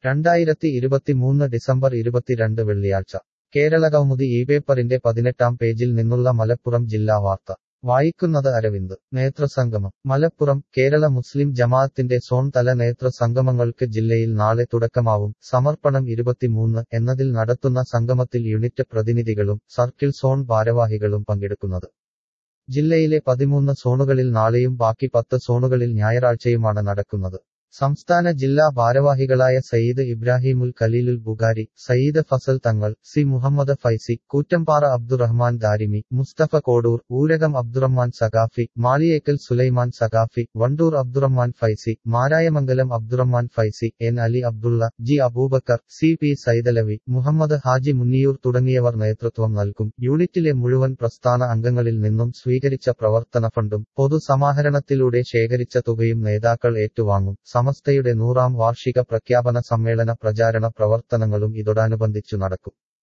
രണ്ടായിരത്തി ഇരുപത്തിമൂന്ന് ഡിസംബർ ഇരുപത്തിരണ്ട് വെള്ളിയാഴ്ച കേരളകൗമുദി ഈ പേപ്പറിന്റെ പതിനെട്ടാം പേജിൽ നിന്നുള്ള മലപ്പുറം ജില്ലാ വാർത്ത വായിക്കുന്നത് അരവിന്ദ് നേതൃസംഗമം മലപ്പുറം കേരള മുസ്ലിം ജമാഅത്തിന്റെ സോൺ തല നേതൃസംഗമങ്ങൾക്ക് ജില്ലയിൽ നാളെ തുടക്കമാവും സമർപ്പണം ഇരുപത്തിമൂന്ന് എന്നതിൽ നടത്തുന്ന സംഗമത്തിൽ യൂണിറ്റ് പ്രതിനിധികളും സർക്കിൾ സോൺ ഭാരവാഹികളും പങ്കെടുക്കുന്നത് ജില്ലയിലെ പതിമൂന്ന് സോണുകളിൽ നാളെയും ബാക്കി പത്ത് സോണുകളിൽ ഞായറാഴ്ചയുമാണ് നടക്കുന്നത് സംസ്ഥാന ജില്ലാ ഭാരവാഹികളായ Sayyid ഇബ്രാഹിമുൽ ഖലീലുൽ Bukhari Sayyid Fazal Thangal C Muhammad Faizy Koottambara Abdurahman Darimi Musthafa Kodur Oorakam Abdurahman Saqafi Maliyekkal Sulaiman Saqafi Wandoor Abdurahman Faizy Marayamangalam Abdurahman Faizy N Ali Abdulla G Aboobacker C P Saidalavi Muhammad Haji Munniyur തുടങ്ങിയവർ നേതൃത്വം നൽകും യൂണിറ്റിലെ മുഴുവൻ പ്രസ്ഥാന അംഗങ്ങളിൽ നിന്നും സ്വീകരിച്ച പ്രവർത്തന ഫണ്ടും പൊതുസമാഹരണത്തിലൂടെ ശേഖരിച്ച തുകയും നേതാക്കൾ ഏറ്റുവാങ്ങും സമസ്തയുടെ നൂറാം വാർഷിക പ്രഖ്യാപന സമ്മേളന പ്രചാരണ പ്രവർത്തനങ്ങളും ഇതോടനുബന്ധിച്ചു നടക്കും